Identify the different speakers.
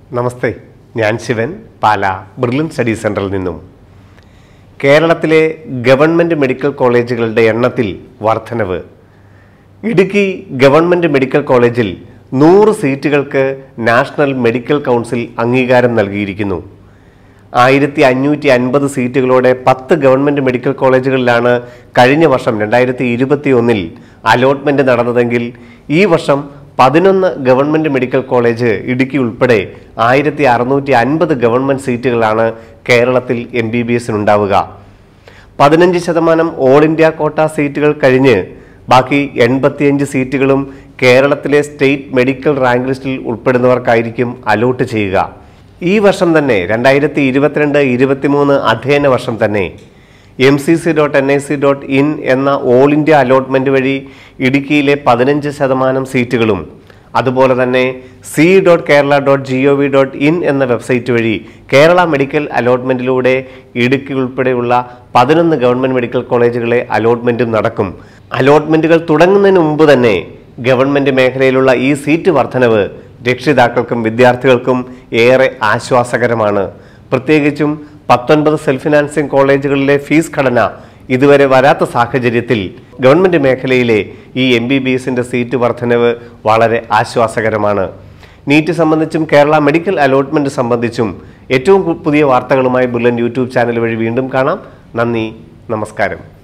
Speaker 1: നമസ്തേ ഞാൻ ശിവൻ പാല brilliant study സെൻറ്ററിൽ നിന്നും കേരളത്തിലെ ഗവൺമെൻറ് മെഡിക്കൽ കോളേജുകളുടെ എണ്ണത്തിൽ വർധനവ് ഇടുക്കി ഗവൺമെൻറ് മെഡിക്കൽ കോളേജിൽ നൂറ് സീറ്റുകൾക്ക് നാഷണൽ മെഡിക്കൽ കൗൺസിൽ അംഗീകാരം നൽകിയിരിക്കുന്നു ആയിരത്തി അഞ്ഞൂറ്റി അൻപത് സീറ്റുകളോടെ പത്ത് ഗവൺമെൻറ് മെഡിക്കൽ കോളേജുകളിലാണ് കഴിഞ്ഞ വർഷം രണ്ടായിരത്തി ഇരുപത്തി ഒന്നിൽ അലോട്ട്മെൻറ്റ് നടന്നതെങ്കിൽ ഈ വർഷം പതിനൊന്ന് ഗവൺമെൻറ് മെഡിക്കൽ കോളേജ് ഇടുക്കി ഉൾപ്പെടെ ആയിരത്തി അറുന്നൂറ്റി അൻപത് ഗവൺമെൻറ് സീറ്റുകളാണ് കേരളത്തിൽ എം ബി ബി എസിനുണ്ടാവുക പതിനഞ്ച് ശതമാനം ഓൾ ഇന്ത്യ കോട്ട സീറ്റുകൾ കഴിഞ്ഞ് ബാക്കി എൺപത്തിയഞ്ച് സീറ്റുകളും കേരളത്തിലെ സ്റ്റേറ്റ് മെഡിക്കൽ റാങ്ക് ലിസ്റ്റിൽ ഉൾപ്പെടുന്നവർക്കായിരിക്കും അലോട്ട് ചെയ്യുക ഈ വർഷം തന്നെ രണ്ടായിരത്തി ഇരുപത്തിരണ്ട് ഇരുപത്തിമൂന്ന് അധ്യയന വർഷം തന്നെ M C C dot N I C dot in എന്ന ഓൾ ഇന്ത്യ അലോട്ട്മെന്റ് വഴി ഇടുക്കിയിലെ പതിനഞ്ച് ശതമാനം സീറ്റുകളും അതുപോലെ തന്നെ C dot Kerala dot G O V dot in എന്ന വെബ്സൈറ്റ് വഴി കേരള മെഡിക്കൽ അലോട്ട്മെന്റിലൂടെ ഇടുക്കി ഉൾപ്പെടെയുള്ള പതിനൊന്ന് ഗവൺമെന്റ് മെഡിക്കൽ കോളേജുകളെ അലോട്ട്മെന്റും നടക്കും അലോട്ട്മെന്റുകൾ തുടങ്ങുന്നതിന് മുമ്പ് തന്നെ ഗവൺമെന്റ് മേഖലയിലുള്ള ഈ സീറ്റ് വർധനവ് രക്ഷിതാക്കൾക്കും വിദ്യാർത്ഥികൾക്കും ഏറെ ആശ്വാസകരമാണ് പ്രത്യേകിച്ചും പത്തൊൻപത് സെൽഫ് ഫിനാൻസിംഗ് കോളേജുകളിലെ ഫീസ് ഘടന ഇതുവരെ വരാത്ത സാഹചര്യത്തിൽ ഗവൺമെന്റ് മേഖലയിലെ ഈ എം ബി ബി എസിന്റെ സീറ്റ് വർധനവ് വളരെ ആശ്വാസകരമാണ് നീറ്റ് സംബന്ധിച്ചും കേരള മെഡിക്കൽ അലോട്ട്മെന്റ് സംബന്ധിച്ചും ഏറ്റവും കു- പുതിയ വാർത്തകളുമായി ബുള്ളൻ യൂട്യൂബ് ചാനൽ വഴി വീണ്ടും കാണാം നന്ദി നമസ്കാരം